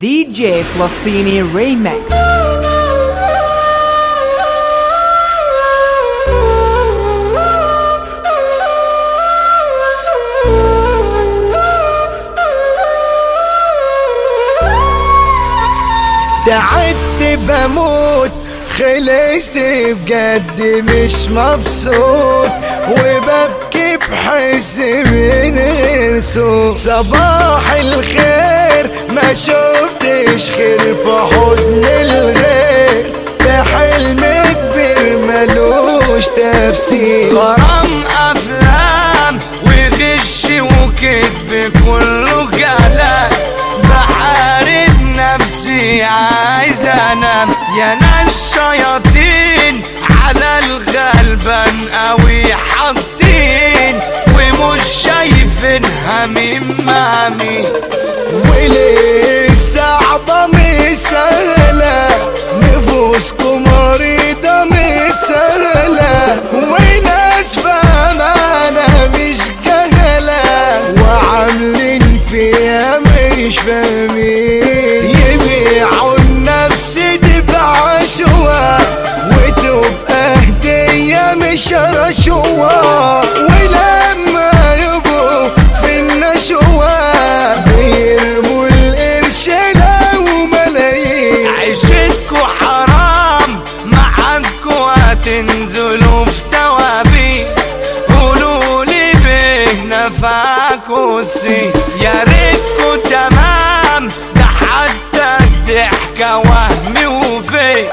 دي جي فلسطيني ريمكس تعبت بموت خلصت بجد مش مبسوط وببكي بحس من غير صوت صباح الخير ما شفتش خير في حضن الغير ده حلم كبير ملوش تفسير غرام افلام وغش وكذب كله جلال بحارب نفسي عايز انام يا ناس شياطين على الغلبان قوي حاطين ومش شايفينها مين مع مين وليه الصعبة مش سهلة نفوسكم مريضة متسهلة وناس فاهمانة مش جهلة وعاملين فيها مش فاهمين يبيعوا النفس تبع شوى وتبقى هدية مش رشوة ولما يبقوا في النشوة بيرموا القرش لو ملايين عيشتكو حرام معادكو هتنزلوا في توابيت قولولي به نفعكو السيف يا ريتكو تمام ده حتى الضحكة وهمي وفيك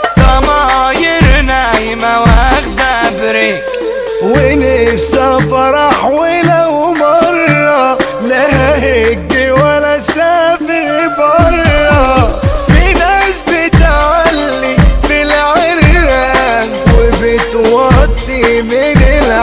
ضماير نايمة واخدة بريك ونفسي افرح ولو مرة لا هج ولا سافر برا في ناس بتعلي في العرقان وبتوطي من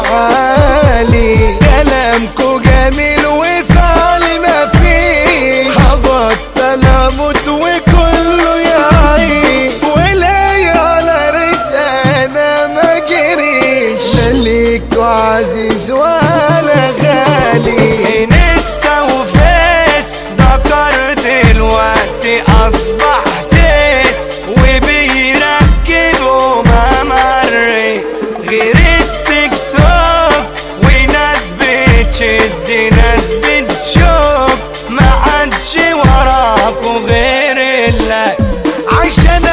العالي كلامكو جميل وفعل ما فيه هبطل اموت وكله يعيش وليا على رزق انا ما جريش خليك عزيز ولا غالي انستا وفيس ذكرت الوقت اصبح تيس وبيركبوا ماما الريس غير التيك توك وناس بتشد ناس بتشوك ما عادش وراكوا غير اللك عشان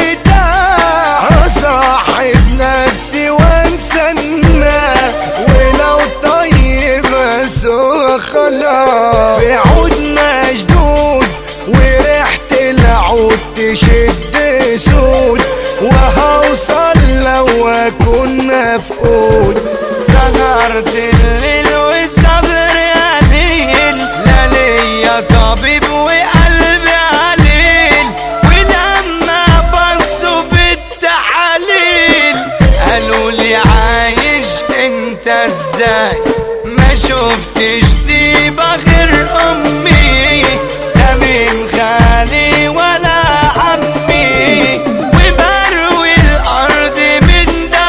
ارتاح اصاحب نفسي وانسى الناس ولو طيب اسوء خلاص في عودنا جدود وريحة العود تشد سود وهوصل لو اكون مفقود سهرت الليل والصبر قليل لا ليا طبيب وقلبي عليل ولما بصوا في التحاليل قالوا لي عايش انت ازاي ما شفتش طيبة غير امي لا من خالي ولا عمي وبروي الارض من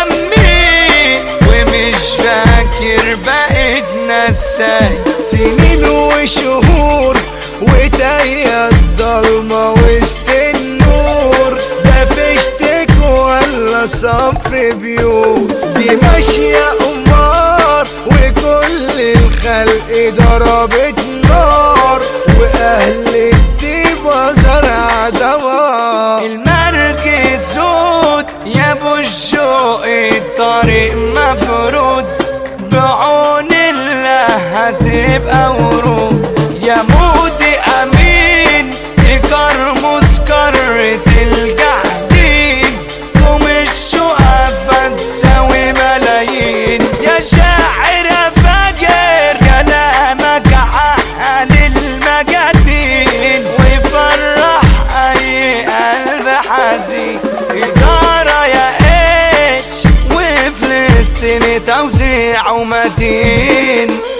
دمي ومش فاكر بقيت نساي سنين وشهور وتايه الضلمة وسط النور ده فشتك ولا صف بيوت دي ماشية قمار وكل الخلق ضربت نار واهل الطيبة زرع دوار المركز سود يا ابو الشوق الطريق مفروض بعون الله هتبقى ورود يا مودي امين يكرمس كرة الجحدين ومش شقفة تساوي ملايين يا شاعر يا فاجر كلامك عقل المجانين ويفرح اي قلب حزين إدارة يا اتش وفلسطين توزيع ومتين